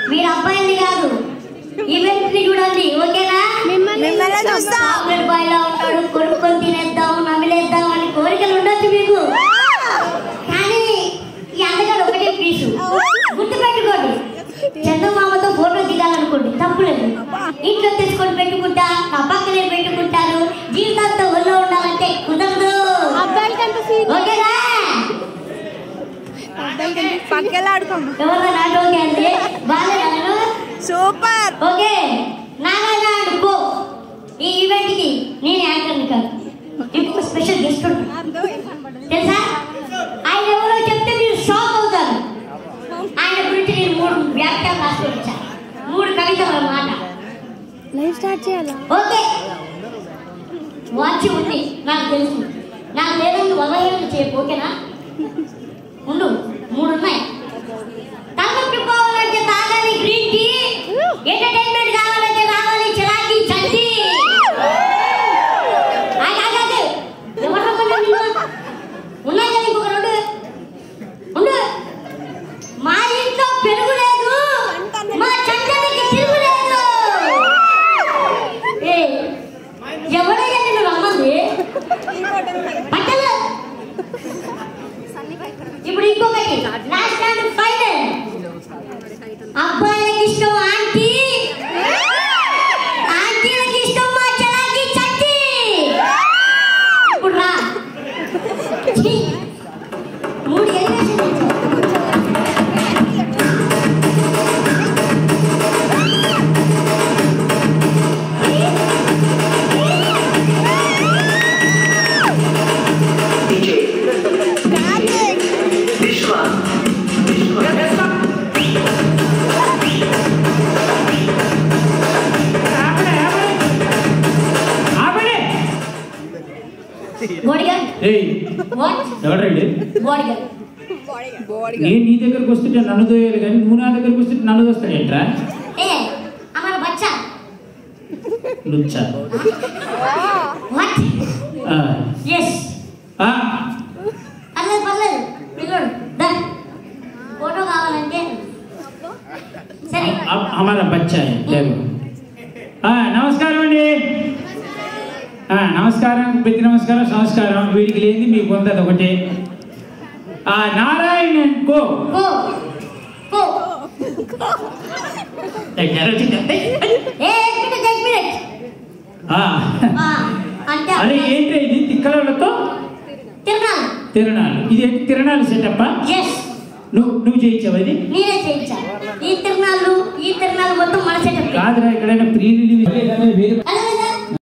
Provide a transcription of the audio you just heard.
మీరు అబ్బాయిని కాదు ఈవెంట్ ని చూడండి ఓకేనా మిమ్మల్ని చూస్తాం చాక్లెట్ బాయ్ లా ఉంటాడు కొనుక్కొని తినేద్దాం నమిలేద్దాం అని కోరికలు ఉండొచ్చు మీకు కానీ ఈ అందగాడు ఒకటే పీసు గుర్తు పెట్టుకోండి చందమామతో ఫోటో దిగాలనుకోండి తప్పులేదు ఇంట్లో తెచ్చుకొని పెట్టుకుంటా నా పక్కనే పెట్టుకుంటారు జీవితాంతో ఒళ్ళో ఉండాలంటే కుదరదు ఓకేనా పక్కలాడుకోండి ఎవరో నాటు ఓకే అండి బాగాలేదు సూపర్ ఓకే నాగార్జున అనుకో ఈ ఈవెంట్ కి నేను యాంకర్ని కాదు ఇంకొక స్పెషల్ గెస్ట్ ఉంటాడు తెలుసా ఆయన ఎవరో చెప్తే మీరు షాక్ అవుతారు ఆయన గురించి నేను మూడు వ్యాఖ్యాలు రాసుకొని వచ్చా మూడు కవితలు అన్నమాట లైవ్ స్టార్ట్ చేయాలా ఓకే వాచి ఉంది నాకు తెలుసు నాకు లేదని వదహేళన చేయకు ఓకేనా ఉండు మూడు ఉన్నాయి తలనొప్పిపోవాలంటే తాగాలి గ్రీన్ టీ ఎంటర్టైన్మెంట్ కావాలంటే రావాలి చలాకి చల్లి ఆగు, ఆగు, ఆగు. ఎవరు రమ్మన్నారు నిన్ను? ఉన్నాయి కదా ఇంకొక రెండు ఉండు మా ఇంట్లో పెరుగు లేదు మా చంద్రుడికి తిరుగు లేదు ఏ ఎవడయ్యా నిన్ను రమ్మంది పట్టలు ఇప్పుడు ఇంకొకటి లాస్ట్ అండ్ ఫైనల్ అబ్బాయిలకి ఇష్టం ఆంటీ ఆంటీలకి ఇష్టం మా చలాకి చట్టి ఇప్పుడు రా ఛీ, మూడు ఎలివేషన్ ఇచ్చావు. DJ Vishwa Vishwa బాడీగార్డ్ ఏయ్ వాట్ ఎవడండి బాడీగార్డ్ నేను నీ దగ్గరకు వస్తుంటే నన్ను దోయాలి కానీ నువ్వు నా దగ్గరకు వస్తుంటే నన్ను దోస్తాడు ఏంట్రా ఏ అమర బచ్చా లుచ్చా వాట్ ఆ. ఎస్ ఆ. పర్లేదు పర్లేదు పిల్లోడు దా ఫోటో కావాలంటే సరే అ- అమర బచ్చాయి లేవు ఆ, నమస్కారం అండి ఆ, నమస్కారం ప్రతి నమస్కారం సంస్కారం వీడికి లేని మీకు పొందదు ఒకటి ఆ, నారాయణ అండ్ కో గో గో దగ్గర వచ్చింది. ఏ ఎక్ మినిట్ ఎక్ మినిట్ ఆ. ఆ, అంటే అరే ఏంటి ఇది తిక్కలతో తిరునాలు తిరణాలు ఇది ఏంటి తిరణాలు సెటప్ప ఎస్ నువ్వు నువ్వు చేయించావు ఇది నేనే చేయించా ఈ తిరునాళ్ళు ఈ తిరునాళ్ళు మొత్తం మన సెటప్ కాదురా ఎక్కడైనా ప్రీ రిలీజ్ అది